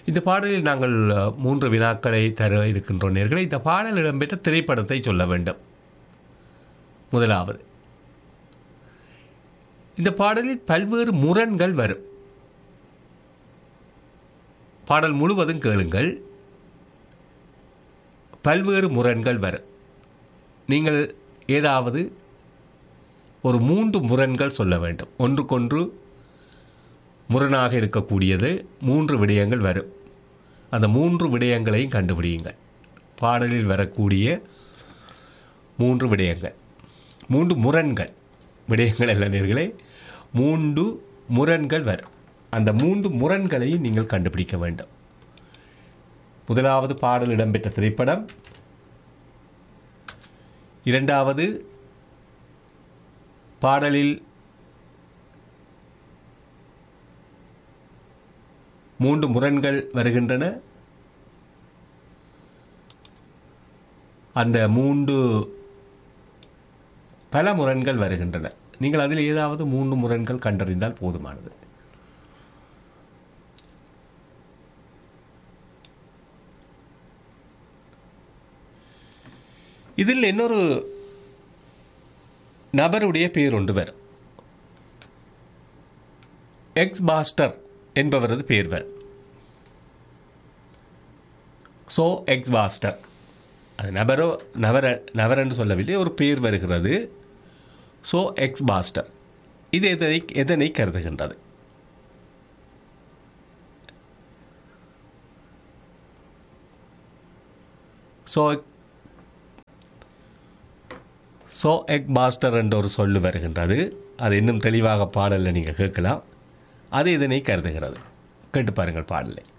இந்த பாடலில் நாங்கள் அஹ், மூன்று வினாக்களை தர இருக்கின்றோம் நேர்களை இந்த பாடல் இடம்பெற்ற திரைப்படத்தை சொல்ல வேண்டும் முதலாவது இந்த பாடலில் பல்வேறு முரண்கள் வரும் பாடல் முழுவதும் கேளுங்கள் பல்வேறு முரண்கள் வரும் நீங்கள் ஏதாவது ஒரு மூன்று முரண்கள் சொல்ல வேண்டும் ஒன்றுக்கொன்று முரணாக இருக்கக்கூடியது மூன்று விடயங்கள் வரும் அந்த மூன்று விடயங்களையும் கண்டுபிடியுங்கள் பாடலில் வரக்கூடிய மூன்று விடயங்கள் மூன்று முரண்கள் விடயங்கள் அல்ல நேர்களே மூன்று முரண்கள் வரும் அந்த மூன்று முரண்களையும் நீங்கள் கண்டுபிடிக்க வேண்டும் முதலாவது பாடல் இடம்பெற்ற திரைப்படம் இரண்டாவது பாடலில் மூன்று முரண்கள் வருகின்றன அந்த மூன்று பல முரண்கள் வருகின்றன நீங்கள் அதில் ஏதாவது மூன்று முரண்கள் கண்டறிந்தால் போதுமானது இதில் இன்னொரு நபருடைய பேர் ஒன்று வரும் எக்ஸ் பாஸ்டர் என்பவரது பேர் வரும் ஸோ எக்ஸ் பாஸ்டர் அது நபரோ நபர நபர் என்று சொல்லவில்லை ஒரு பேர் வருகிறது ஸோ எக்ஸ் பாஸ்டர் இது எதனை எதனை கருதுகின்றது ஸோ ஸோ எக் பாஸ்டர் என்ற ஒரு சொல்லு வருகின்றது அது இன்னும் தெளிவாக பாடலில் நீங்கள் கேட்கலாம் அது இதனை கருதுகிறது கேட்டு பாருங்கள் பாடலை